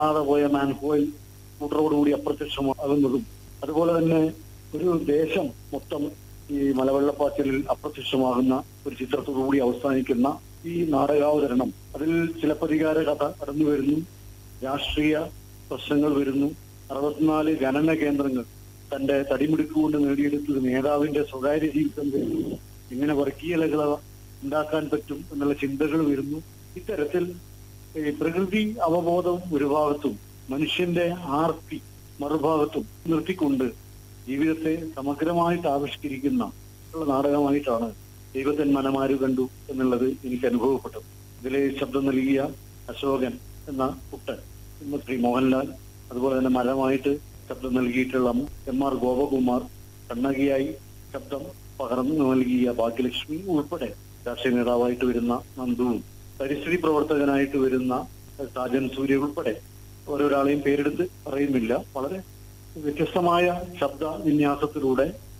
കാണാതെ പോയ മാൻഹോയിൽ കൂട്ടറോടുകൂടി അപ്രത്യക്ഷമാകുന്നതും അതുപോലെ തന്നെ ഒരു ദേശം മൊത്തം ഈ മലവെള്ളപ്പാച്ചിലിൽ അപ്രത്യക്ഷമാകുന്ന ഒരു ചിത്രത്തോടുകൂടി അവസാനിക്കുന്ന ഈ നാടകാവതരണം അതിൽ ചിലപ്പതികാര കഥ കടന്നു വരുന്നു രാഷ്ട്രീയ പ്രശ്നങ്ങൾ വരുന്നു അറുപത്തിനാല് ഖനന കേന്ദ്രങ്ങൾ തന്റെ തടിമിടുക്കുകൊണ്ട് നേടിയെടുത്തത് നേതാവിന്റെ സ്വകാര്യ ജീവിതം വരുന്നു എങ്ങനെ വർഗീയതകൾ ഉണ്ടാക്കാൻ പറ്റും എന്നുള്ള ചിന്തകൾ വരുന്നു ഇത്തരത്തിൽ ഈ പ്രകൃതി അവബോധം ഒരു ഭാഗത്തും മനുഷ്യന്റെ ആർത്തി മറുഭാഗത്തും നിർത്തിക്കൊണ്ട് ജീവിതത്തെ സമഗ്രമായിട്ട് ആവിഷ്കരിക്കുന്ന ഉള്ള നാടകമായിട്ടാണ് ദൈവത്തൻ മനമാരു കണ്ടു എന്നുള്ളത് എനിക്ക് അനുഭവപ്പെട്ടു ഇതിലെ ശബ്ദം നൽകിയ അശോകൻ എന്ന കുട്ടൻ എന്ന ശ്രീ മോഹൻലാൽ അതുപോലെ തന്നെ മരമായിട്ട് ശബ്ദം നൽകിയിട്ടുള്ള എം ആർ ഗോപകുമാർ കണ്ണകിയായി ശബ്ദം പകർന്നു നൽകിയ ഭാഗ്യലക്ഷ്മി ഉൾപ്പെടെ രാഷ്ട്രീയ നേതാവായിട്ട് വരുന്ന നന്ദുവും പരിസ്ഥിതി പ്രവർത്തകനായിട്ട് വരുന്ന സാജൻ സൂര്യ ഉൾപ്പെടെ ഓരോരാളെയും പേരെടുത്ത് പറയുന്നില്ല വളരെ വ്യത്യസ്തമായ ശബ്ദ വിന്യാസത്തിലൂടെ